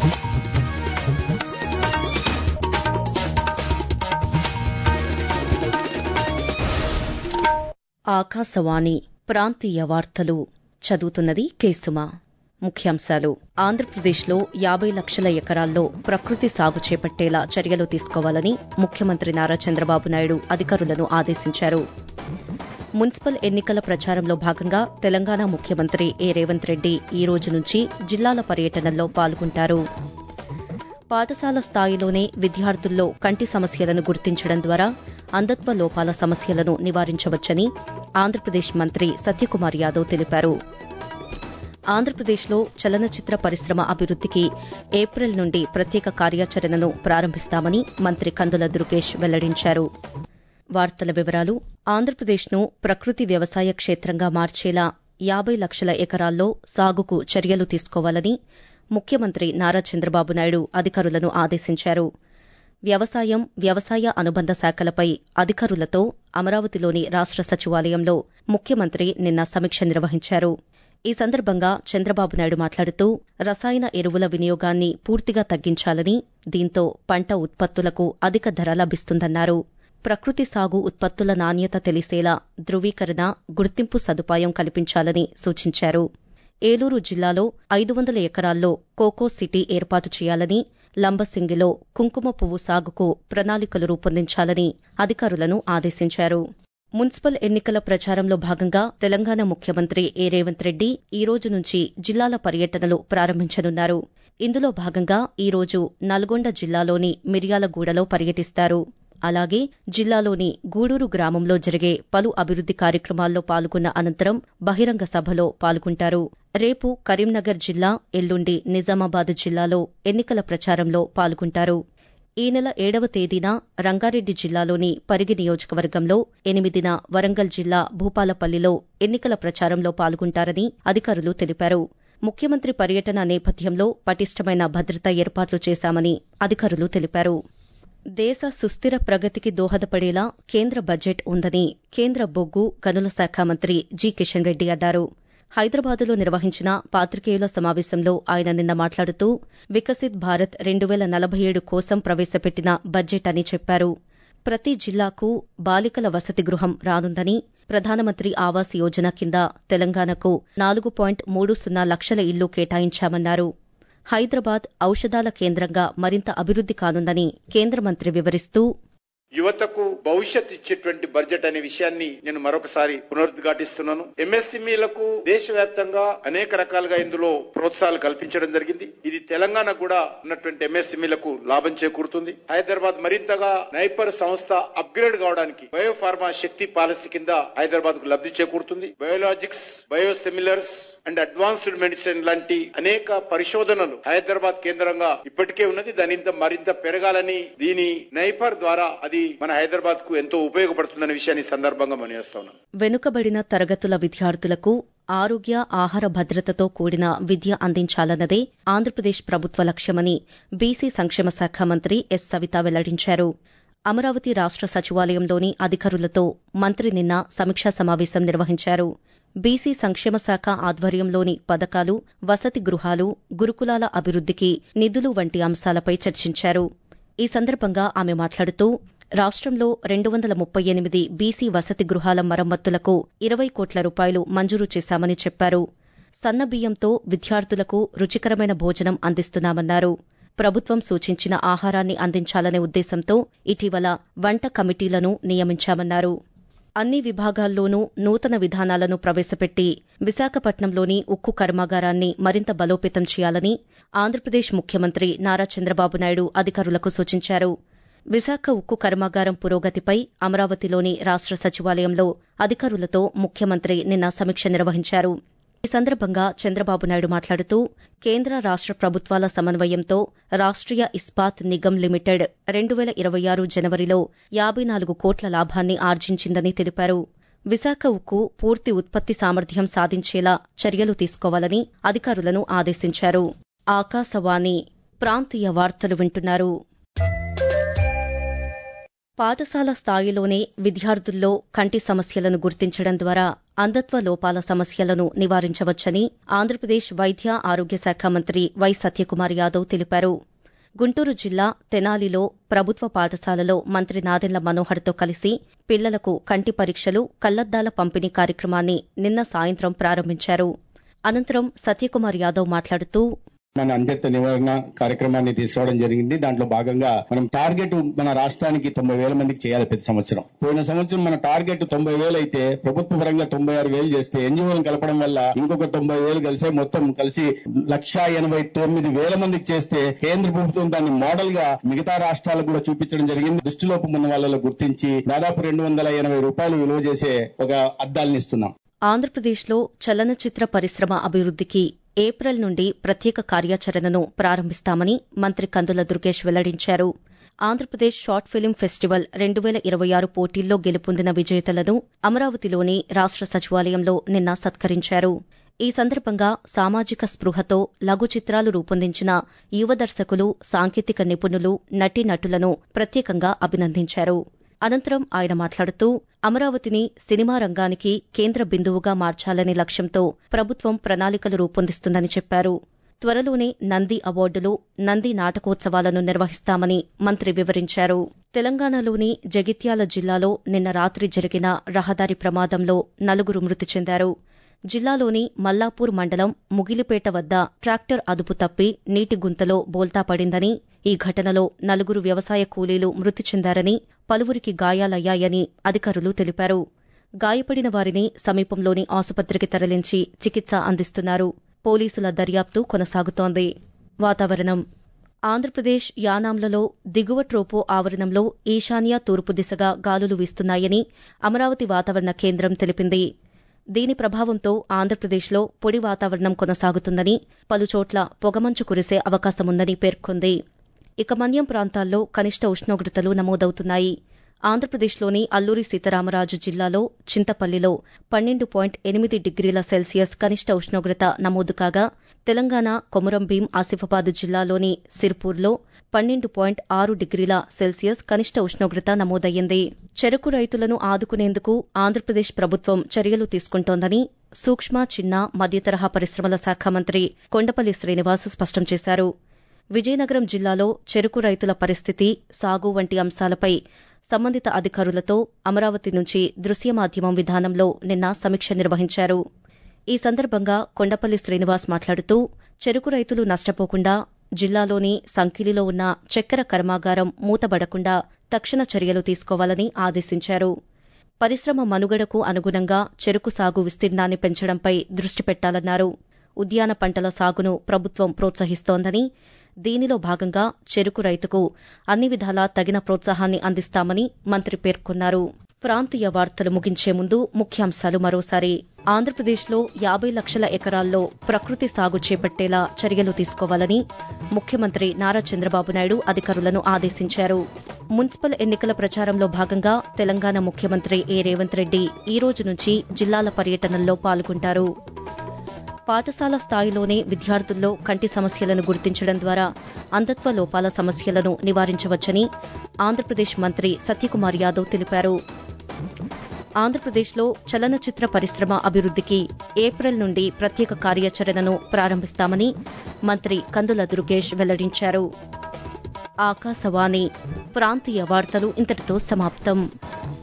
ఆకాశవాణి ప్రాంతీయ వార్తలు చదువుతున్నది కేసుమ ముఖ్యాంశాలు ఆంధ్రప్రదేశ్లో యాబై లక్షల ఎకరాల్లో ప్రకృతి సాగు చేపట్టేలా చర్యలు తీసుకోవాలని ముఖ్యమంత్రి నారా చంద్రబాబు నాయుడు అధికారులను ఆదేశించారు మున్సిపల్ ఎన్నికల ప్రచారంలో భాగంగా తెలంగాణ ముఖ్యమంత్రి ఏ రేవంత్ రెడ్డి ఈ రోజు నుంచి జిల్లాల పర్యటనల్లో పాల్గొంటారు పాఠశాల స్థాయిలోనే విద్యార్థుల్లో కంటి సమస్యలను గుర్తించడం ద్వారా అంధత్వ లోపాల సమస్యలను నివారించవచ్చని ఆంధ్రప్రదేశ్ మంత్రి సత్యకుమార్ యాదవ్ తెలిపారు ఆంధ్రప్రదేశ్లో చలనచిత్ర పరిశ్రమ అభివృద్దికి ఏప్రిల్ నుండి ప్రత్యేక కార్యాచరణను ప్రారంభిస్తామని మంత్రి కందుల దుర్గేష్ వెల్లడించారు వార్తల వివరాలు ఆంధ్రప్రదేశ్ను ప్రకృతి వ్యవసాయ క్షేత్రంగా మార్చేలా యాబై లక్షల ఎకరాల్లో సాగుకు చర్యలు తీసుకోవాలని ముఖ్యమంత్రి నారా చంద్రబాబు నాయుడు అధికారులను ఆదేశించారు వ్యవసాయం వ్యవసాయ అనుబంధ శాఖలపై అధికారులతో అమరావతిలోని రాష్ట సచివాలయంలో ముఖ్యమంత్రి నిన్న సమీక్ష నిర్వహించారు ఈ సందర్భంగా చంద్రబాబు నాయుడు మాట్లాడుతూ రసాయన ఎరువుల వినియోగాన్ని పూర్తిగా తగ్గించాలని దీంతో పంట ఉత్పత్తులకు అధిక ధర లభిస్తుందన్నారు ప్రకృతి సాగు ఉత్పత్తుల నాణ్యత తెలిసేలా ధృవీకరణ గుర్తింపు సదుపాయం కల్పించాలని సూచించారు ఏలూరు జిల్లాలో ఐదు వందల ఎకరాల్లో కోకో సిటీ ఏర్పాటు చేయాలని లంబసింగిలో కుంకుమ పువ్వు సాగుకు ప్రణాళికలు రూపొందించాలని అధికారులను ఆదేశించారు మున్సిపల్ ఎన్నికల ప్రచారంలో భాగంగా తెలంగాణ ముఖ్యమంత్రి ఏ రేవంత్ రెడ్డి ఈ రోజు నుంచి జిల్లాల పర్యటనలు ప్రారంభించనున్నారు ఇందులో భాగంగా ఈ రోజు నల్గొండ జిల్లాలోని మిర్యాలగూడలో పర్యటిస్తారు అలాగే జిల్లాలోని గూడూరు గ్రామంలో జరిగే పలు అభివృద్ది కార్యక్రమాల్లో పాల్గొన్న అనంతరం బహిరంగ సభలో పాల్గొంటారు రేపు కరీంనగర్ జిల్లా ఎల్లుండి నిజామాబాద్ జిల్లాలో ఎన్నికల ప్రచారంలో పాల్గొంటారు ఈ నెల ఏడవ తేదీన రంగారెడ్డి జిల్లాలోని పరిగి నియోజకవర్గంలో ఎనిమిదిన వరంగల్ జిల్లా భూపాలపల్లిలో ఎన్నికల ప్రచారంలో పాల్గొంటారని అధికారులు తెలిపారు ముఖ్యమంత్రి పర్యటన నేపథ్యంలో పటిష్టమైన భద్రతా ఏర్పాట్లు చేశామని అధికారులు తెలిపారు దేశ సుస్థిర ప్రగతికి దోహదపడేలా కేంద్ర బడ్జెట్ ఉందని కేంద్ర బొగ్గు గనుల శాఖ మంత్రి జి కిషన్ రెడ్డి అన్నారు హైదరాబాదులో నిర్వహించిన పాత్రికేయుల సమావేశంలో ఆయన నిన్న మాట్లాడుతూ వికసిత్ భారత్ రెండు వేల నలభై ఏడు కోసం ప్రవేశపెట్టిన బడ్జెట్ అని చెప్పారు ప్రతి జిల్లాకు బాలికల వసతి గృహం రానుందని ప్రధానమంత్రి ఆవాస్ యోజన కింద తెలంగాణకు నాలుగు పాయింట్ మూడు సున్నా లక్షల ఇల్లు కేటాయించామన్నారు హైదరాబాద్ ఔషధాల కేంద్రంగా మరింత అభివృద్ది కానుందని కేంద్ర మంత్రి వివరిస్తూ యువతకు భవిష్యత్ ఇచ్చేటువంటి బడ్జెట్ అనే విషయాన్ని నేను మరొకసారి పునరుద్ఘాటిస్తున్నాను ఎంఎస్ఎంఈలకు దేశవ్యాప్తంగా అనేక రకాలుగా ఇందులో ప్రోత్సాహాలు కల్పించడం జరిగింది ఇది తెలంగాణ కూడా ఉన్నటువంటి ఎంఎస్ఎంఈలకు లాభం చేకూరుతుంది హైదరాబాద్ మరింతగా నైపర్ సంస్థ అప్గ్రేడ్ కావడానికి బయోఫార్మా శక్తి పాలసీ కింద హైదరాబాద్ కు లబ్ధి చేకూరుతుంది biologics biosimilars and advanced medicine లాంటి అనేక పరిశోధనలు హైదరాబాద్ కేంద్రంగా ఇప్పటికే ఉన్నది దాని మరింత పెరగాలని దీని నైపర్ ద్వారా అది మన హైదరాబాద్ కు ఎంతో ఉపయోగపడుతుందనే విషయాన్ని సందర్భంగా మనం చేస్తా ఉన్నాం వెనుకబడిన తరగతుల విద్యార్థులకు ఆరోగ్య ఆహార భద్రతతో కూడిన విద్య అందించాలన్నదే ఆంధ్రప్రదేశ్ ప్రభుత్వ లక్ష్యమని బీసీ సంక్షేమ శాఖ మంత్రి ఎస్ సవిత వెల్లడించారు అమరావతి రాష్ట సచివాలయంలోని అధికారులతో మంత్రి నిన్న సమీక్షా సమావేశం నిర్వహించారు బీసీ సంక్షేమ శాఖ ఆధ్వర్యంలోని పథకాలు వసతి గృహాలు గురుకులాల అభివృద్దికి నిధులు వంటి అంశాలపై చర్చించారు ఈ సందర్భంగా ఆమె మాట్లాడుతూ రాష్ట్రంలో రెండు వందల ముప్పై ఎనిమిది బీసీ వసతి గృహాల మరమ్మతులకు ఇరవై కోట్ల రూపాయలు మంజూరు చేశామని చెప్పారు సన్నబియ్యంతో విద్యార్థులకు రుచికరమైన భోజనం అందిస్తున్నామన్నారు ప్రభుత్వం సూచించిన ఆహారాన్ని అందించాలనే ఉద్దేశంతో ఇటీవల వంట కమిటీలను నియమించామన్నారు అన్ని విభాగాల్లోనూ నూతన విధానాలను ప్రవేశపెట్టి విశాఖపట్నంలోని ఉక్కు కర్మాగారాన్ని మరింత బలోపేతం చేయాలని ఆంధ్రప్రదేశ్ ముఖ్యమంత్రి నారా చంద్రబాబు నాయుడు అధికారులకు సూచించారు విశాఖ ఉక్కు కర్మాగారం పురోగతిపై అమరావతిలోని రాష్ట సచివాలయంలో అధికారులతో ముఖ్యమంత్రి నిన్న సమీక్ష నిర్వహించారు ఈ సందర్భంగా చంద్రబాబు నాయుడు మాట్లాడుతూ కేంద్ర రాష్ట ప్రభుత్వాల సమన్వయంతో రాష్ట్రీయ ఇస్పాత్ నిగమ్ లిమిటెడ్ రెండు వేల ఇరవై ఆరు జనవరిలో యాబై నాలుగు కోట్ల లాభాన్ని ఆర్జించిందని తెలిపారు విశాఖ ఉక్కు పూర్తి ఉత్పత్తి సామర్థ్యం సాధించేలా చర్యలు తీసుకోవాలని అధికారులను ఆదేశించారు ఆకాశవాణి ప్రాంతీయ వార్తలు వింటున్నారు పాఠశాల స్థాయిలోనే విద్యార్థుల్లో కంటి సమస్యలను గుర్తించడం ద్వారా అంధత్వ లోపాల సమస్యలను నివారించవచ్చని ఆంధ్రప్రదేశ్ వైద్య ఆరోగ్య శాఖ మంత్రి వై సత్యకుమార్ యాదవ్ తెలిపారు గుంటూరు జిల్లా తెనాలిలో ప్రభుత్వ పాఠశాలలో మంత్రి నాదెండ్ల మనోహర్తో కలిసి పిల్లలకు కంటి పరీక్షలు కళ్లద్దాల పంపిణీ కార్యక్రమాన్ని నిన్న సాయంత్రం ప్రారంభించారు అనంతరం సత్యకుమార్ యాదవ్ మాట్లాడుతూ మన అంధత్వ నివారణ కార్యక్రమాన్ని తీసుకురావడం జరిగింది దాంట్లో భాగంగా మనం టార్గెట్ మన రాష్ట్రానికి తొంభై వేల మందికి చేయాలి ప్రతి సంవత్సరం పోయిన సంవత్సరం మన టార్గెట్ తొంభై వేలు అయితే ప్రభుత్వ పరంగా తొంభై ఆరు వేలు చేస్తే ఎన్జిఓలను కలపడం వల్ల ఇంకొక తొంభై వేలు కలిసే మొత్తం కలిసి లక్ష ఎనభై తొమ్మిది వేల మందికి చేస్తే కేంద్ర ప్రభుత్వం దాన్ని మోడల్ గా మిగతా రాష్ట్రాలకు కూడా చూపించడం జరిగింది దృష్టిలోపం ఉన్న వాళ్ళలో గుర్తించి దాదాపు రెండు వందల ఎనభై రూపాయలు విలువ చేసే ఒక అద్దాలను ఇస్తున్నాం ఆంధ్రప్రదేశ్లో చలనచిత్ర పరిశ్రమ అభివృద్దికి ఏప్రిల్ నుండి ప్రత్యేక కార్యాచరణను ప్రారంభిస్తామని మంత్రి కందుల దుర్గేష్ వెల్లడించారు ఆంధ్రప్రదేశ్ షార్ట్ ఫిలిం ఫెస్టివల్ రెండు వేల ఇరవై ఆరు పోటీల్లో గెలుపొందిన విజేతలను అమరావతిలోని రాష్ట సచివాలయంలో నిన్న సత్కరించారు ఈ సందర్భంగా సామాజిక స్పృహతో లఘు చిత్రాలు రూపొందించిన యువ దర్శకులు సాంకేతిక నిపుణులు నటీనటులను ప్రత్యేకంగా అభినందించారు అనంతరం ఆయన మాట్లాడుతూ అమరావతిని సినిమా రంగానికి కేంద్ర బిందువుగా మార్చాలనే లక్ష్యంతో ప్రభుత్వం ప్రణాళికలు రూపొందిస్తుందని చెప్పారు త్వరలోనే నంది అవార్డులు నంది నాటకోత్సవాలను నిర్వహిస్తామని మంత్రి వివరించారు తెలంగాణలోని జగిత్యాల జిల్లాలో నిన్న రాత్రి జరిగిన రహదారి ప్రమాదంలో నలుగురు మృతి చెందారు జిల్లాలోని మల్లాపూర్ మండలం ముగిలిపేట వద్ద ట్రాక్టర్ అదుపు తప్పి నీటి గుంతలో బోల్తా పడిందని ఈ ఘటనలో నలుగురు వ్యవసాయ కూలీలు మృతి చెందారని పలువురికి గాయాలయ్యాయని అధికారులు తెలిపారు గాయపడిన వారిని సమీపంలోని ఆసుపత్రికి తరలించి చికిత్స అందిస్తున్నారు పోలీసుల దర్యాప్తు కొనసాగుతోంది వాతావరణం ఆంధ్రప్రదేశ్ యానాంలలో దిగువ ట్రోపో ఆవరణంలో ఈశాన్య తూర్పు దిశగా గాలులు వీస్తున్నాయని అమరావతి వాతావరణ కేంద్రం తెలిపింది దీని ప్రభావంతో ఆంధ్రప్రదేశ్లో పొడి వాతావరణం కొనసాగుతుందని పలుచోట్ల పొగమంచు కురిసే అవకాశముందని పేర్కొంది ఇక మన్యం ప్రాంతాల్లో కనిష్ట ఉష్ణోగ్రతలు నమోదవుతున్నాయి ఆంధ్రప్రదేశ్లోని అల్లూరి సీతారామరాజు జిల్లాలో చింతపల్లిలో పన్నెండు పాయింట్ ఎనిమిది డిగ్రీల సెల్సియస్ కనిష్ట ఉష్ణోగ్రత నమోదు కాగా తెలంగాణ కొమురంభీం ఆసిఫాబాద్ జిల్లాలోని సిర్పూర్లో పన్నెండు పాయింట్ ఆరు డిగ్రీల సెల్సియస్ కనిష్ట ఉష్ణోగ్రత నమోదయ్యింది చెరకు రైతులను ఆదుకునేందుకు ఆంధ్రప్రదేశ్ ప్రభుత్వం చర్యలు తీసుకుంటోందని సూక్ష్మ చిన్న మధ్యతరహా పరిశ్రమల శాఖ మంత్రి కొండపల్లి శ్రీనివాస్ స్పష్టం చేశారు విజయనగరం జిల్లాలో చెరకు రైతుల పరిస్థితి సాగు వంటి అంశాలపై సంబంధిత అధికారులతో అమరావతి నుంచి దృశ్య మాధ్యమం విధానంలో నిన్న సమీక్ష నిర్వహించారు ఈ సందర్భంగా కొండపల్లి శ్రీనివాస్ మాట్లాడుతూ చెరకు రైతులు నష్టపోకుండా జిల్లాలోని సంకిలిలో ఉన్న చక్కెర కర్మాగారం మూతబడకుండా తక్షణ చర్యలు తీసుకోవాలని ఆదేశించారు పరిశ్రమ మనుగడకు అనుగుణంగా చెరకు సాగు విస్తీర్ణాన్ని పెంచడంపై దృష్టి పెట్టాలన్నారు ఉద్యాన పంటల సాగును ప్రభుత్వం ప్రోత్సహిస్తోందని దీనిలో భాగంగా చెరకు రైతుకు అన్ని విధాలా తగిన ప్రోత్సాహాన్ని అందిస్తామని మంత్రి పేర్కొన్నారు ప్రాంతీయ వార్తలు ముగించే ముందు ముఖ్యాంశాలు మరోసారి ఆంధ్రప్రదేశ్లో యాబై లక్షల ఎకరాల్లో ప్రకృతి సాగు చేపట్టేలా చర్యలు తీసుకోవాలని ముఖ్యమంత్రి నారా చంద్రబాబు నాయుడు అధికారులను ఆదేశించారు మున్సిపల్ ఎన్నికల ప్రచారంలో భాగంగా తెలంగాణ ముఖ్యమంత్రి ఏ రేవంత్ రెడ్డి ఈ రోజు నుంచి జిల్లాల పర్యటనల్లో పాల్గొంటారు పాఠశాల స్థాయిలోనే విద్యార్థుల్లో కంటి సమస్యలను గుర్తించడం ద్వారా అంధత్వ లోపాల సమస్యలను నివారించవచ్చని ఆంధ్రప్రదేశ్ మంత్రి సత్యకుమార్ యాదవ్ తెలిపారు ఆంధ్రప్రదేశ్లో చలనచిత్ర పరిశ్రమ అభివృద్దికి ఏప్రిల్ నుండి ప్రత్యేక కార్యాచరణను ప్రారంభిస్తామని మంత్రి కందుల దుర్గేష్ వెల్లడించారు ఆకాశవాణి ప్రాంతీయ వార్తలు ఇంతటితో సమాప్తం